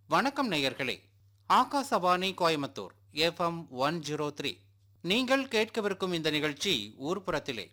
வணக்கம் நேயர்களே Akashvani Coimbatore FM one zero three நீங்கள் கேட்கவிருக்கும் இந்த நிகழ்ச்சி ஊர்ப்புறத்திலே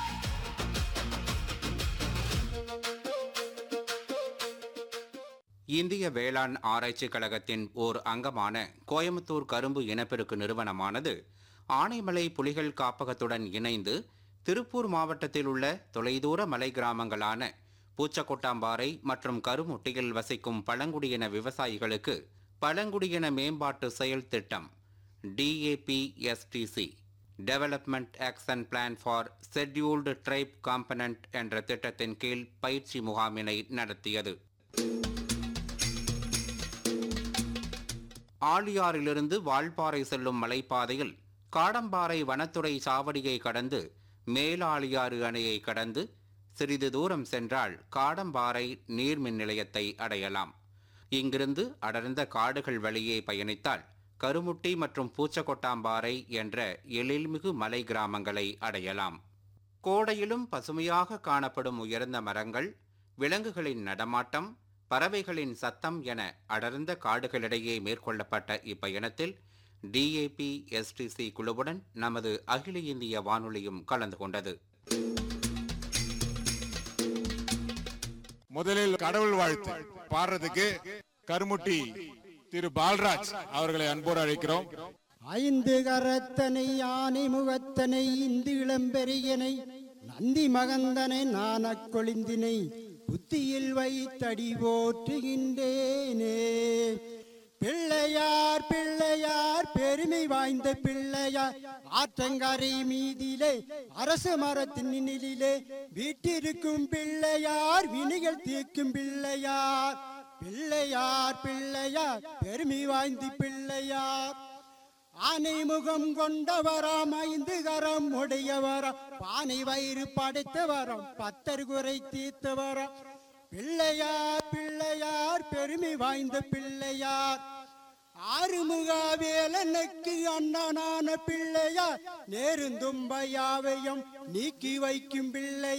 இந்திய வேளாண் ஆராய்ச்சி கழகத்தின் ஓர் அங்கமான கோயம்புத்தூர் கரும்பு இனப்பெருக்கு நிறுவனமானது ஆனைமலை புலிகள் காப்பகத்துடன் இணைந்து திருப்பூர் மாவட்டத்தில் உள்ள தொலைதூர மலை கிராமங்களான பூச்சக்கொட்டாம்பாறை மற்றும் கருமுட்டியில் வசிக்கும் பழங்குடியின விவசாயிகளுக்கு பழங்குடியின மேம்பாட்டு செயல் திட்டம் TAPSDC development action plan for scheduled tribe component என்ற திட்டத்தின் கீழ் பயிற்சி முகாமினை நடத்தியது ஆழியாறிலிருந்து வால்பாறை செல்லும் மலைப்பாதையில் காடம்பாறை வனத்துறை சாவடியை கடந்து மேலாழியாறு அணையை கடந்து சிறிது தூரம் சென்றால் காடம்பாறை நீர்மின் நிலையத்தை அடையலாம் இங்கிருந்து அடர்ந்த காடுகள் வழியே பயணித்தால் கருமுட்டி மற்றும் பூச்சக்கொட்டாம்பாறை என்ற எழில்மிகு மலை கிராமங்களை அடையலாம் கோடையிலும் பசுமையாக காணப்படும் உயர்ந்த மரங்கள் விலங்குகளின் நடமாட்டம் பறவைகளின் சத்தம் என அடர்ந்த காடுகளிடையே மேற்கொள்ளப்பட்ட இப்பயணத்தில் டிஏபி எஸ்டிசி குழுவுடன் நமது அகில இந்திய வானொலியும் கலந்து கொண்டது முதலில் கடவுள் வாழ்த்து பாடுறதுக்கு கருமுட்டி திரு பால்ராஜ் அவர்களை அன்போடு அழைக்கிறோம் ஐந்து கரத்தனை யானை முகத்தனை இந்து இளம்பெரியனை நந்தி மகந்தனை நானக் கொழிந்தினை புத்தியில் வைத்தடி போற்றுகின்றேனே பிள்ளையார் பிள்ளையார் பெருமை வாய்ந்த பிள்ளையார் ஆற்றங்கரை மீதிலே அரச மரத்தின் நிழலிலே வீட்டிருக்கும் பிள்ளையார் வினைகள் தீர்க்கும் பிள்ளையார் பிள்ளையார் பிள்ளையார் பெருமை வாய்ந்த பிள்ளையார் ஆனை முகம் கொண்டவராம் ஐந்து கரம் உடையவராம் பானை வயிறு படைத்தவராம் பத்தர் குறை தீர்த்தவராம் பிள்ளையார் பிள்ளையார் பெருமை வாய்ந்த பிள்ளையார் ஆறுமுக வேலனுக்கு அண்ணனான பிள்ளையார் நேருந்தும்பையாவையும் நீக்கி வைக்கும் பிள்ளை